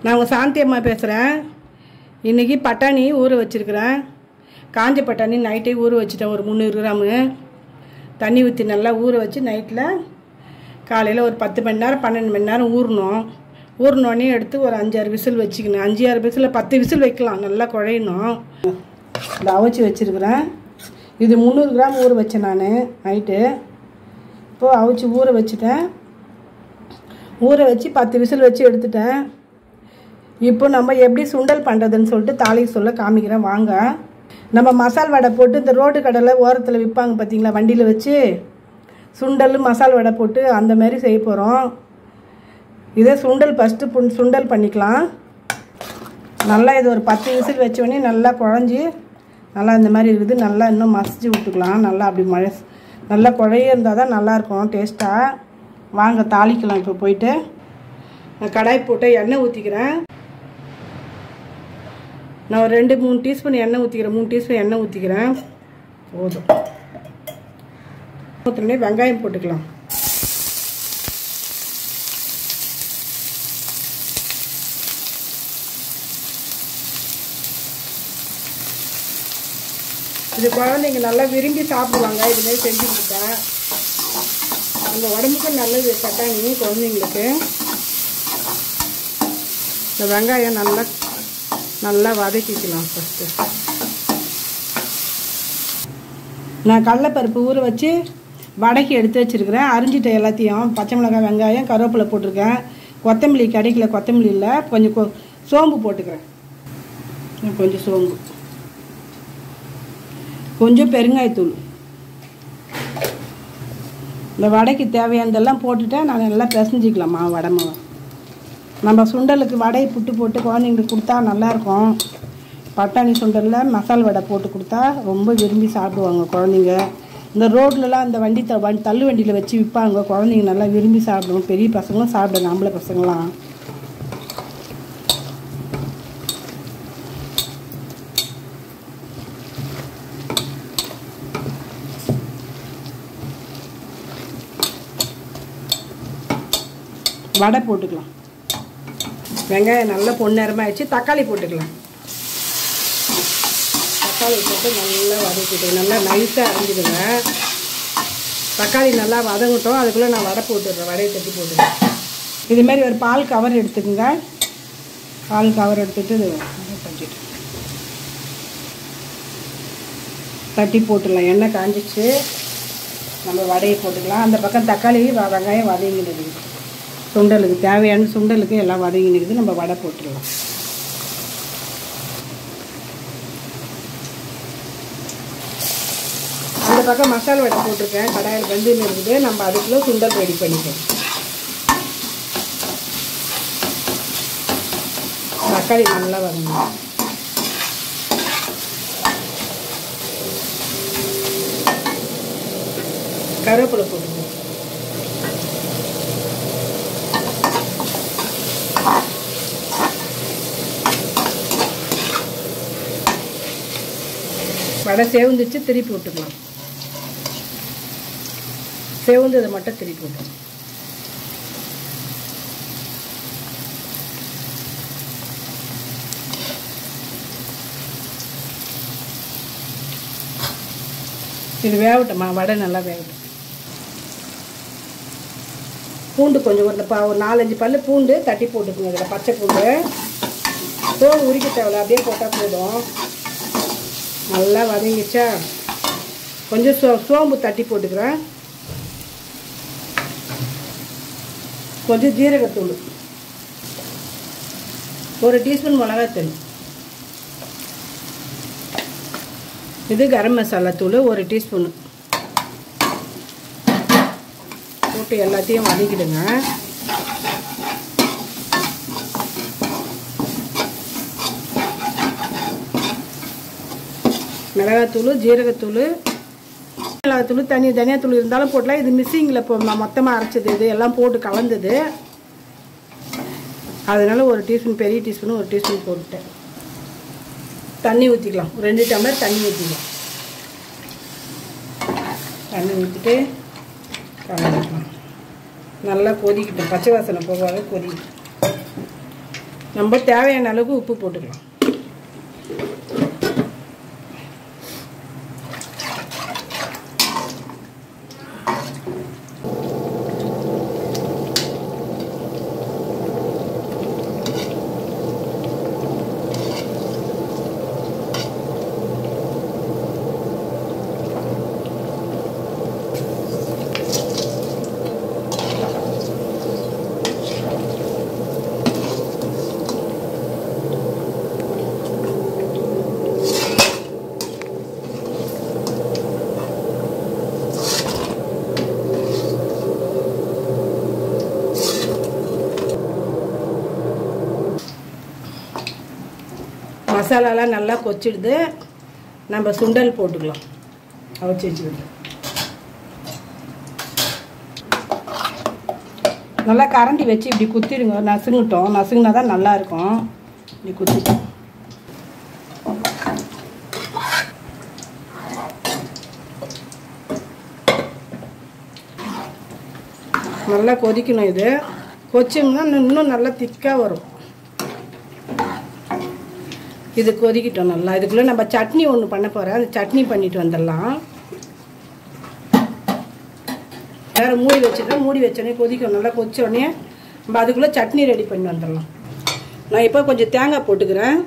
நான் உங்கள் சாந்தி அம்மா பேசுகிறேன் இன்றைக்கி பட்டாணி ஊற வச்சுருக்கிறேன் காஞ்ச பட்டாணி நைட்டே ஊற வச்சுட்டேன் ஒரு முந்நூறு கிராமு தண்ணி ஊற்றி நல்லா ஊற வச்சு நைட்டில் காலையில் ஒரு பத்து மணி நேரம் பன்னெண்டு மணி நேரம் ஊறணும் ஊறினோடனே எடுத்து ஒரு அஞ்சாறு விசில் வச்சுக்கணும் அஞ்சு ஆறு விசில் பத்து விசில் வைக்கலாம் நல்லா குழையணும் இந்த அவிச்சு வச்சுருக்கிறேன் இது முந்நூறு கிராம் ஊற வச்சேன் நான் நைட்டு இப்போது அவிச்சு ஊற வச்சுட்டேன் ஊற வச்சு பத்து விசில் வச்சு எடுத்துட்டேன் இப்போ நம்ம எப்படி சுண்டல் பண்ணுறதுன்னு சொல்லிட்டு தாளிக்கு சொல்ல காமிக்கிறேன் வாங்க நம்ம மசால் வடை போட்டு இந்த ரோடு கடையில் ஓரத்தில் விற்பாங்க பார்த்தீங்களா வண்டியில் வச்சு சுண்டல் மசால் வடை போட்டு அந்த மாதிரி செய்ய போகிறோம் இதே சுண்டல் ஃபஸ்ட்டு புண் சுண்டல் பண்ணிக்கலாம் நல்லா இது ஒரு பத்து விசில் வச்சோடனே நல்லா குழஞ்சி நல்லா இந்த மாதிரி இருக்குது நல்லா இன்னும் மசிச்சு விட்டுக்கலாம் நல்லா அப்படி மழை நல்லா குழைய இருந்தால் தான் நல்லாயிருக்கும் டேஸ்ட்டாக வாங்க தாளிக்கலாம் இப்போ போயிட்டு நான் கடாய் போட்டு எண்ணெய் ஊற்றிக்கிறேன் நான் ஒரு ரெண்டு மூணு டீஸ்பூன் எண்ணெய் ஊற்றிக்கிறேன் மூணு டீஸ்பூன் எண்ணெய் ஊற்றிக்கிறேன் போதும் ஊற்றுனே வெங்காயம் போட்டுக்கலாம் இது குழந்தைங்க நல்லா விரும்பி சாப்பிடுவாங்க இதுமாரி செஞ்சு கொடுத்தேன் அந்த உடம்புக்கு நல்லது பட்டாணி குழந்தைங்களுக்கு இந்த வெங்காயம் நல்லா நல்லா வதக்கிக்கலாம் ஃபஸ்ட்டு நான் கடலைப்பருப்பு ஊற வச்சு வடக்கி எடுத்து வச்சுருக்கிறேன் அரிஞ்சிட்டேன் எல்லாத்தையும் பச்சை மிளகாய் வெங்காயம் கருவேப்பிலை போட்டிருக்கேன் கொத்தமல்லி கிடைக்கல கொத்தமல்லி இல்லை கொஞ்சம் கொ சோம்பு போட்டுக்கிறேன் கொஞ்சம் சோம்பு கொஞ்சம் பெருங்காயத்தூள் இந்த வடைக்கு தேவையானதெல்லாம் போட்டுட்டேன் நான் நல்லா பிசைஞ்சிக்கலாம் மாவு வடை மாவு நம்ம சுண்டலுக்கு வடையை புட்டு போட்டு குழந்தைங்களுக்கு கொடுத்தா நல்லாயிருக்கும் பட்டாணி சுண்டலில் மசால் வடை போட்டு கொடுத்தா ரொம்ப விரும்பி சாப்பிடுவாங்க குழந்தைங்க இந்த ரோட்லலாம் அந்த வண்டி த வண்டி தள்ளு வண்டியில் வச்சு விற்பாங்க குழந்தைங்க நல்லா விரும்பி சாப்பிடுவோம் பெரிய பசங்களும் சாப்பிடுங்க ஆம்பளை பசங்களாம் வடை போட்டுக்கலாம் வெங்காயம் நல்லா பொன்னிறமாகிடுச்சு தக்காளி போட்டுக்கலாம் தக்காளி போட்டு நல்லா வதக்கிட்டு நல்லா நைஸாக அரைஞ்சிடுங்க தக்காளி நல்லா வதங்கட்டும் அதுக்குள்ளே நான் வடை போட்டுடுறேன் வடையை தட்டி போட்டுடுறேன் இதுமாரி ஒரு பால் கவர் எடுத்துக்கோங்க பால் கவர் எடுத்துகிட்டு இது தட்டிட்டு தட்டி போட்டுடலாம் எண்ணெய் காஞ்சிச்சு நம்ம வடையை போட்டுக்கலாம் அந்த பக்கம் தக்காளி வ- வெங்காயம் வதங்கிடுது சுண்டலுக்கு தேவையான சுண்டலுக்கு எல்லாம் வதங்கினுக்குது நம்ம வடை போட்டுடலாம் அந்த பக்கம் மசாலா வடை போட்டிருக்கேன் கடாயில் வெந்துன்னு இருக்குது நம்ம அதுக்குள்ளே சுண்டல் ரெடி பண்ணிக்கலாம் தக்காளி நல்லா வதங்கணும் கருவேப்பிலை போட்டுக்கணும் வடை சேவுந்துச்சு திருப்பி விட்டுக்கலாம் சேவுந்ததை மட்டும் திருப்பி விட்டுக்கலாம் இது வேகட்டும்மா வடை நல்லா வேகட்டும் பூண்டு கொஞ்சம் ஒரு ப- ஒரு நாலஞ்சு பல்லு பூண்டு தட்டி போட்டுக்கோங்க இதில் பச்சை பூண்டு தோல் உரிக்க தேவையில்ல அப்படியே போட்டால் போதும் நல்லா வதங்கிச்சா கொஞ்சம் சோ சோம்பு தட்டி போட்டுக்கிறேன் கொஞ்சம் ஜீரகத்தூள் ஒரு டீஸ்பூன் மிளகாத்தூள் இது கரம் மசாலா தூள் ஒரு டீஸ்பூனு போட்டு எல்லாத்தையும் வதக்கிடுங்க மிளகாத்தூள் ஜீரகத்தூள் மிளகாத்தூள் தனி தனியாத்தூள் இருந்தாலும் போட்டலாம் இது மிஸ்ஸிங்கில் இப்போ மொத்தமாக அரைச்சது இது எல்லாம் போட்டு கலந்தது அதனால ஒரு டீஸ்பூன் பெரிய டீஸ்பூன் ஒரு டீஸ்பூன் போட்டுட்டேன் தண்ணி ஊற்றிக்கலாம் ரெண்டு டம்ளர் தண்ணி ஊற்றிக்கலாம் தண்ணி ஊற்றிட்டு கலந்துக்கலாம் நல்லா கொதிக்கட்டும் பச்சை வாசனை போகாத கொதிக்கட்டும் நம்ம தேவையான அளவுக்கு உப்பு போட்டுக்கலாம் மசாலாலாம் நல்லா கொச்சிடுது நம்ம சுண்டல் போட்டுக்கலாம் அவிச்சு வச்சுக்கிட்டு நல்லா கரண்டி வச்சு இப்படி குத்திடுங்க நசுங்கிட்டோம் நசுங்கினா தான் நல்லா இருக்கும் இப்படி குத்திட்டோம் நல்லா கொதிக்கணும் இது கொச்சோம்னா இன்னும் நல்லா திக்காக வரும் இது கொதிக்கிட்டோம் நல்லா இதுக்குள்ளே நம்ம சட்னி ஒன்று பண்ண போகிறேன் அந்த சட்னி பண்ணிட்டு வந்துடலாம் வேறு மூடி வச்சுட்டா மூடி வச்சோடனே கொதிக்கும் நல்லா கொதிச்சோடனே நம்ம அதுக்குள்ளே சட்னி ரெடி பண்ணி வந்துடலாம் நான் இப்போ கொஞ்சம் தேங்காய் போட்டுக்கிறேன்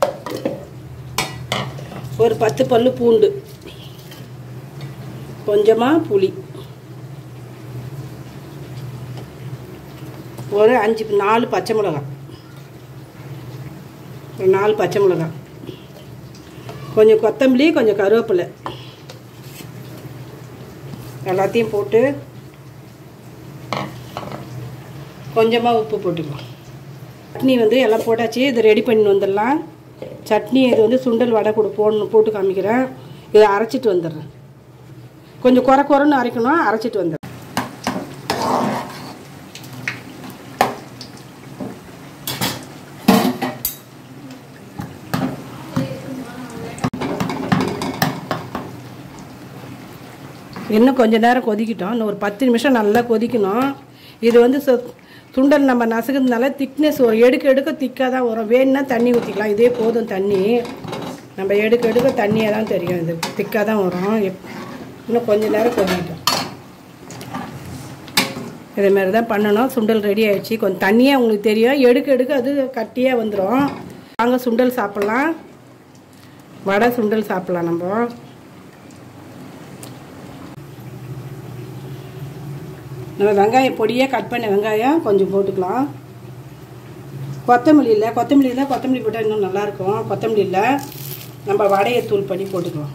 ஒரு பத்து பல்லு பூண்டு கொஞ்சமாக புளி ஒரு அஞ்சு நாலு பச்சை மிளகாய் ஒரு நாலு பச்சை மிளகாய் கொஞ்சம் கொத்தமல்லி கொஞ்சம் கருவேப்பிலை எல்லாத்தையும் போட்டு கொஞ்சமாக உப்பு போட்டுக்கலாம் சட்னி வந்து எல்லாம் போட்டாச்சு இதை ரெடி பண்ணி வந்துடலாம் சட்னி இது வந்து சுண்டல் வடை கூட போடணும் போட்டு காமிக்கிறேன் இதை அரைச்சிட்டு வந்துடுறேன் கொஞ்சம் குறை குறைன்னு அரைக்கணும் அரைச்சிட்டு வந்துடுறேன் இன்னும் கொஞ்ச நேரம் கொதிக்கிட்டோம் இன்னும் ஒரு பத்து நிமிஷம் நல்லா கொதிக்கணும் இது வந்து சு- சுண்டல் நம்ம நசுக்கிறதுனால திக்னஸ் ஒரு எடுக்க எடுக்க திக்காக தான் வரும் வேணும்னா தண்ணி ஊற்றிக்கலாம் இதே போதும் தண்ணி நம்ம எடுக்க எடுக்க தண்ணியாக தான் தெரியும் இது திக்காக தான் வரும் எப் இன்னும் கொஞ்ச நேரம் கொதிக்கிட்டோம் இதேமாரி தான் பண்ணணும் சுண்டல் ரெடி ஆயிடுச்சு கொஞ்சம் தண்ணியாக உங்களுக்கு தெரியும் எடுக்க எடுக்க அது கட்டியாக வந்துடும் வாங்க சுண்டல் சாப்பிட்லாம் வடை சுண்டல் சாப்பிட்லாம் நம்ம நம்ம வெங்காயம் பொடியாக கட் பண்ண வெங்காயம் கொஞ்சம் போட்டுக்கலாம் கொத்தமல்லி இல்லை கொத்தமல்லி இல்லை கொத்தமல்லி போட்டால் இன்னும் நல்லாயிருக்கும் கொத்தமல்லி இல்லை நம்ம வடையை தூள் பண்ணி போட்டுக்கலாம்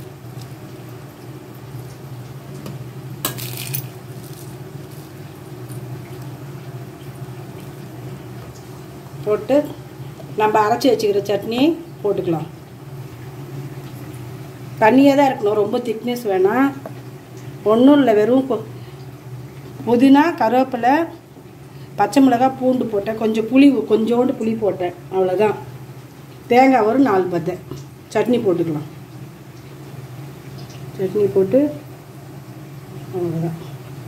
போட்டு நம்ம அரைச்சி வச்சுக்கிற சட்னி போட்டுக்கலாம் தண்ணியாக தான் இருக்கணும் ரொம்ப திக்னஸ் வேணாம் ஒன்றும் இல்லை வெறும் கொ- புதினா கருவேப்பிலை பச்சை மிளகாய் பூண்டு போட்டேன் கொஞ்சம் புளி கொஞ்சோண்டு புளி போட்டேன் அவ்வளோதான் தேங்காய் ஒரு நாலு பத்தை சட்னி போட்டுக்கலாம் சட்னி போட்டு அவ்வளோதான்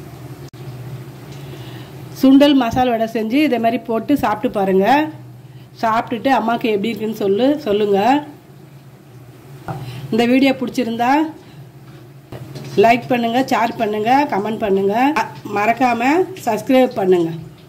சுண்டல் மசாலா வடை செஞ்சு இதே மாதிரி போட்டு சாப்பிட்டு பாருங்கள் சாப்பிட்டுட்டு அம்மாவுக்கு எப்படி இருக்குன்னு சொல்லு சொல்லுங்கள் இந்த வீடியோ பிடிச்சிருந்தா லைக் பண்ணுங்கள் ஷேர் பண்ணுங்கள் கமெண்ட் பண்ணுங்கள் மறக்காமல் சப்ஸ்கிரைப் பண்ணுங்கள்